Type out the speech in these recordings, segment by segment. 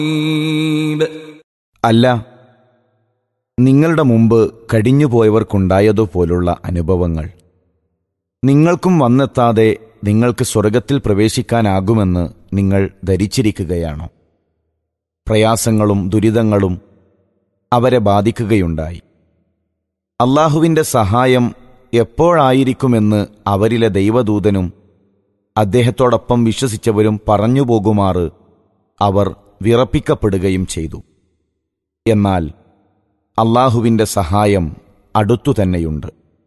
അല്ല നിങ്ങളുടെ മുമ്പ് കഴിഞ്ഞുപോയവർക്കുണ്ടായതുപോലുള്ള അനുഭവങ്ങൾ നിങ്ങൾക്കും വന്നെത്താതെ നിങ്ങൾക്ക് സ്വർഗത്തിൽ പ്രവേശിക്കാനാകുമെന്ന് നിങ്ങൾ ധരിച്ചിരിക്കുകയാണോ പ്രയാസങ്ങളും ദുരിതങ്ങളും അവരെ ബാധിക്കുകയുണ്ടായി അള്ളാഹുവിൻ്റെ സഹായം എപ്പോഴായിരിക്കുമെന്ന് അവരിലെ ദൈവദൂതനും അദ്ദേഹത്തോടൊപ്പം വിശ്വസിച്ചവരും പറഞ്ഞുപോകുമാറ് അവർ വിറപ്പിക്കപ്പെടുകയും ചെയ്തു എന്നാൽ അള്ളാഹുവിൻ്റെ സഹായം അടുത്തു തന്നെയുണ്ട്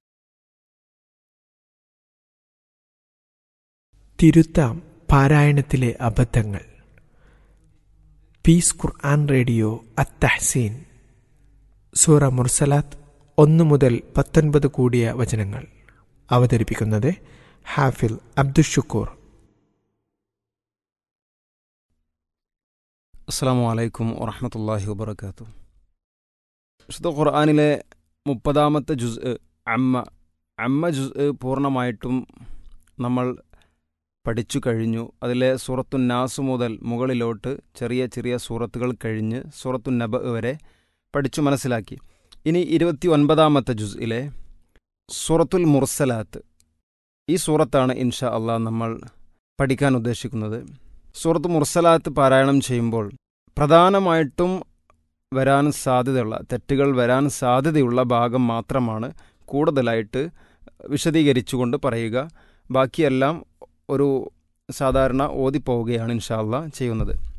തിരുത്താം പാരായണത്തിലെ അബദ്ധങ്ങൾ പീസ് ഖുർആൻ റേഡിയോ അത്തഹസീൻ സൂറ മുർസലാത്ത് ഒന്ന് മുതൽ പത്തൊൻപത് കൂടിയ വചനങ്ങൾ അവതരിപ്പിക്കുന്നത് ഹാഫിൽ അബ്ദുഷുക്കൂർ അസ്സാം വലൈക്കും വറഹമത്തല്ലാഹി വബർക്കാത്തു വിശുദ്ധ ഖുർആാനിലെ മുപ്പതാമത്തെ ജുസ് അമ്മ അമ്മ ജുസ് പൂർണ്ണമായിട്ടും നമ്മൾ പഠിച്ചു കഴിഞ്ഞു അതിലെ സൂറത്തു നാസ് മുതൽ മുകളിലോട്ട് ചെറിയ ചെറിയ സൂറത്തുകൾ കഴിഞ്ഞ് സൂറത്തു നബ വരെ പഠിച്ചു മനസ്സിലാക്കി ഇനി ഇരുപത്തി ഒൻപതാമത്തെ ജുസിലെ സൂറത്തുൽ മുർസലാത്ത് ഈ സൂറത്താണ് ഇൻഷാ അള്ളാഹ് നമ്മൾ പഠിക്കാൻ ഉദ്ദേശിക്കുന്നത് സൂറത്ത് മുർസലാത്ത് പാരായണം ചെയ്യുമ്പോൾ പ്രധാനമായിട്ടും വരാൻ സാധ്യതയുള്ള തെറ്റുകൾ വരാൻ സാധ്യതയുള്ള ഭാഗം മാത്രമാണ് കൂടുതലായിട്ട് വിശദീകരിച്ചുകൊണ്ട് പറയുക ബാക്കിയെല്ലാം ഒരു സാധാരണ ഓതിപ്പോവുകയാണ് ഇൻഷാല്ല ചെയ്യുന്നത്